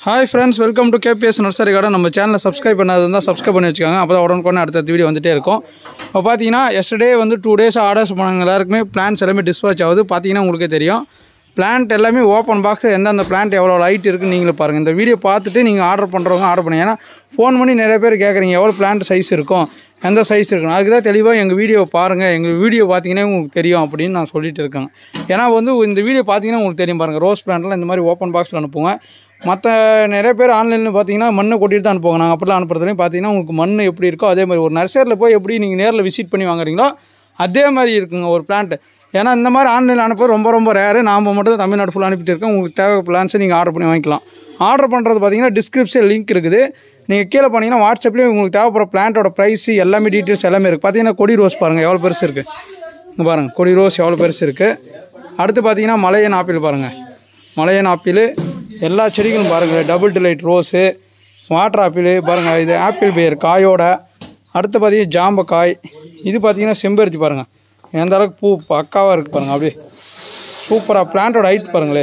hi friends welcome to KPS nursery garden நம்ம சேனலை subscribe பண்ணாது இருந்தால் சப்ஸ்கிரைப் பண்ணி வச்சுக்கோங்க அப்போ தான் உடனுக்குடனே அடுத்த வீடியோ வந்துட்டே இருக்கும் இப்போ பார்த்தீங்கன்னா எஸ்டர்டே வந்து டூ டேஸ் ஆர்டர்ஸ் பண்ணவங்க எல்லாருக்குமே பிளான்ஸ் எல்லாமே டிஸ்பாச் ஆகுது பார்த்தீங்கன்னா உங்களுக்கே தெரியும் பிளான்ட் எல்லாமே ஓப்பன் பாக்ஸ் எந்தெந்த பிளான்ட் எவ்வளோ லைட் இருக்குன்னு நீங்களே பாருங்கள் இந்த வீடியோ பார்த்துட்டு நீங்கள் ஆர்டர் பண்ணுறவங்க ஆர்டர் பண்ணுங்க ஏன்னா ஃபோன் பண்ணி நிறைய பேர் கேட்குறீங்க எவ்வளோ பிளான்ட் சைஸ் இருக்கும் எந்த சைஸ் இருக்கணும் அதுக்கு தான் தெளிவாக எங்கள் வீடியோ பாருங்கள் எங்கள் வீடியோ பார்த்தீங்கன்னா உங்களுக்கு தெரியும் அப்படின்னு நான் சொல்லிட்டு இருக்கேன் ஏன்னா வந்து இந்த வீடியோ பார்த்தீங்கன்னா உங்களுக்கு தெரியும் பாருங்கள் ரோஸ் பிளான்ட்லாம் இந்த மாதிரி ஓப்பன் பாக்ஸில் அனுப்புங்க மற்ற நிறைய பேர் ஆன்லைனில் பார்த்தீங்கன்னா மண்ணை கொட்டிட்டு தான் அனுப்புவாங்க நாங்கள் அப்படிலாம் அனுப்புறதுலையும் பார்த்தீங்கன்னா உங்களுக்கு மண் எப்படி இருக்கோ அதே மாதிரி ஒரு நர்சரியில் போய் எப்படி நீங்கள் நேரில் விசிட் பண்ணி வாங்குறீங்களோ அதே மாதிரி இருக்குங்க ஒரு பிளான்ட் ஏன்னா இந்த மாதிரி ஆன்லைனில் அனுப்ப ரொம்ப ரொம்ப ரேரு நாம் மட்டும் தான் தமிழ்நாடு ஃபுல்லாக அனுப்பிட்டு இருக்கோம் உங்களுக்கு தேவை பிளான்ஸை நீங்கள் ஆர்டர் பண்ணி வாங்கிக்கலாம் ஆர்டர் பண்ணுறது பார்த்தீங்கன்னா டிஸ்கிரிப்ஷன் லிங்க் இருக்குது நீங்கள் கீழே போனீங்கன்னா வாட்ஸ்அப்லேயே உங்களுக்கு தேவைப்படுற பிளான்ட்டோட ப்ரைஸ் எல்லாமே டீட்டெயில்ஸ் எல்லாமே இருக்குது பார்த்தீங்கன்னா கொடி ரோஸ் பாருங்கள் எவ்வளோ பெருசு இருக்குது இங்கே பாருங்கள் கொடி ரோஸ் எவ்வளோ பெருசு இருக்குது அடுத்து பார்த்தீங்கன்னா மலையன் ஆப்பிள் பாருங்கள் மலையன் ஆப்பிள் எல்லா செடிகளும் பாருங்கள் double delight rose water apple பாருங்கள் இது ஆப்பிள் பேர் காயோட அடுத்து பார்த்தீங்கன்னா ஜாம்பக்காய் இது பார்த்தீங்கன்னா செம்பருத்தி பாருங்கள் எந்த அளவுக்கு பூ பக்காவாக இருக்குது பாருங்கள் அப்படியே சூப்பராக பிளான்ட்டோட ஹைட் பாருங்களே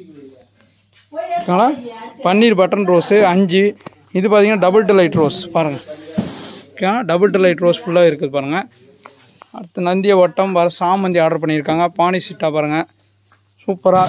ஓகேங்களா பன்னீர் பட்டன் ரோஸு அஞ்சு இது பார்த்தீங்கன்னா டபுள் டிலைட் ரோஸ் பாருங்கள் ஓகேங்களா டபுள் டிலைட் ரோஸ் ஃபுல்லாக இருக்குது பாருங்கள் அடுத்து நந்திய வட்டம் வர சாமந்தி ஆர்டர் பண்ணியிருக்காங்க பானி சிட்டா பாருங்கள் சூப்பராக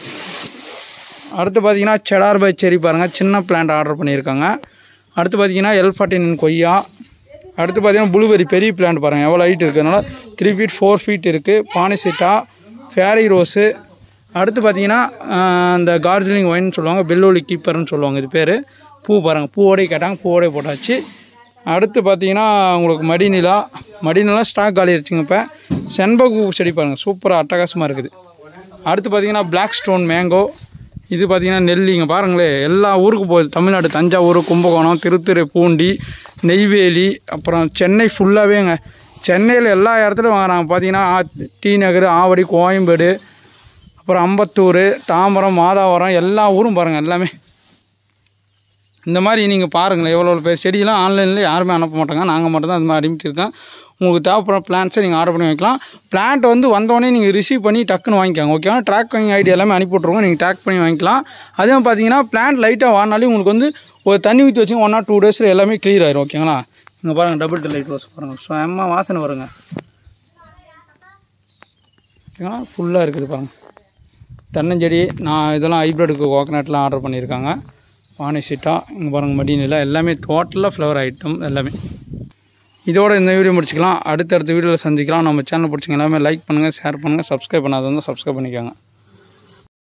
அடுத்து பார்த்தீங்கன்னா செடார் பை செரி பாருங்கள் சின்ன பிளான்ட் ஆர்டர் பண்ணியிருக்காங்க அடுத்து பார்த்தீங்கன்னா எல் ஃபார்ட்டின் கொய்யா அடுத்து பார்த்தீங்கன்னா ப்ளூபெரி பெரிய பிளான்ட் பாருங்கள் எவ்வளோ ஹைட் இருக்கிறதுனால த்ரீ ஃபீட் ஃபோர் ஃபீட் இருக்குது பானிசிட்டா ஃபேரி ரோஸு அடுத்து பார்த்தீங்கன்னா இந்த கார்ஜிலிங் ஒயின்னு சொல்லுவாங்க பெல்லோலி கீப்பர்னு சொல்லுவாங்க இது பேர் பூ பாருங்கள் பூவோடய கேட்டாங்க பூவோடய போட்டாச்சு அடுத்து பார்த்தீங்கன்னா உங்களுக்கு மடிநிலா மடிநிலா ஸ்டாக் காலி ஆயிடுச்சுங்க இப்போ செண்பகு செடி பாருங்கள் சூப்பராக அட்டகாசமாக இருக்குது அடுத்து பார்த்தீங்கன்னா பிளாக் ஸ்டோன் மேங்கோ இது பார்த்தீங்கன்னா நெல்லிங்க பாருங்களேன் எல்லா ஊருக்கு போகுது தமிழ்நாடு தஞ்சாவூர் கும்பகோணம் திருத்துறை பூண்டி நெய்வேலி அப்புறம் சென்னை ஃபுல்லாகவேங்க சென்னையில் எல்லா இடத்துலையும் வாங்குறாங்க பார்த்தீங்கன்னா ஆ- டி நகர் ஆவடி கோயம்பேடு அப்புறம் அம்பத்தூர் தாம்பரம் மாதாவரம் எல்லா ஊரும் பாருங்கள் எல்லாமே இந்த மாதிரி நீங்கள் பாருங்களேன் எவ்வளோ எவ்வளோ பேர் செடியெல்லாம் ஆன்லைனில் யாருமே அனுப்ப மாட்டாங்க நாங்கள் மட்டும் தான் அது மாதிரி அனுப்பிட்டுருக்கோம் உங்களுக்கு தேவைப்படுற பிளான்ஸை நீங்கள் ஆர்டர் பண்ணி வைக்கலாம் பிளான்ட் வந்து வந்தோடனே நீங்கள் ரிசீவ் பண்ணி டக்குன்னு வாங்கிக்கோங்க ஓகேவா ட்ராக்கிங் ஐடி எல்லாமே அனுப்பி விட்ருவோம் நீங்கள் ட்ராக் பண்ணி வாங்கிக்கலாம் அதே மாதிரி பார்த்தீங்கன்னா பிளான்ட் லைட்டாக வாங்கினாலே உங்களுக்கு வந்து ஒரு தண்ணி ஊற்றி வச்சு ஒன் ஆர் டூ டேஸில் எல்லாமே clear ஆயிரும் ஓகேங்களா இங்கே பாருங்கள் டபுள் லைட் ரோஸ் பாருங்கள் செம்ம வாசனை வருங்க ஓகேங்களா ஃபுல்லாக இருக்குது பாருங்கள் தென்னஞ்செடி நான் இதெல்லாம் ஹைப்ரிடுக்கு கோகனட்லாம் ஆர்டர் பண்ணியிருக்காங்க வானிசிட்டா இங்கே பாருங்கள் மடிநிலா எல்லாமே டோட்டலாக ஃப்ளவர் ஐட்டம் எல்லாமே இதோட இந்த வீடியோ முடிச்சுக்கலாம் அடுத்தடுத்த வீடியோவில் சந்திக்கலாம் நம்ம சேனல் பிடிச்சிங்க எல்லாமே லைக் பண்ணுங்கள் ஷேர் பண்ணுங்கள் சப்ஸ்கிரைப் பண்ணாதவங்க சப்ஸ்கிரைப் பண்ணிக்கோங்க